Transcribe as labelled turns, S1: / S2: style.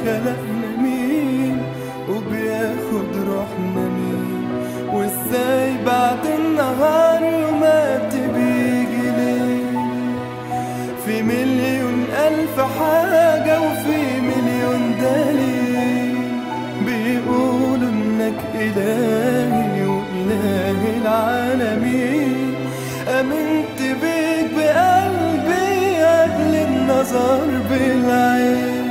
S1: خلقنا مين وبياخد روحنا مين وازاي بعد النهار يومات بيجي ليه في مليون ألف حاجة وفي مليون دليل بيقولوا إنك إلهي وإله العالمين آمنت بيك بقلبي قبل النظر بالعين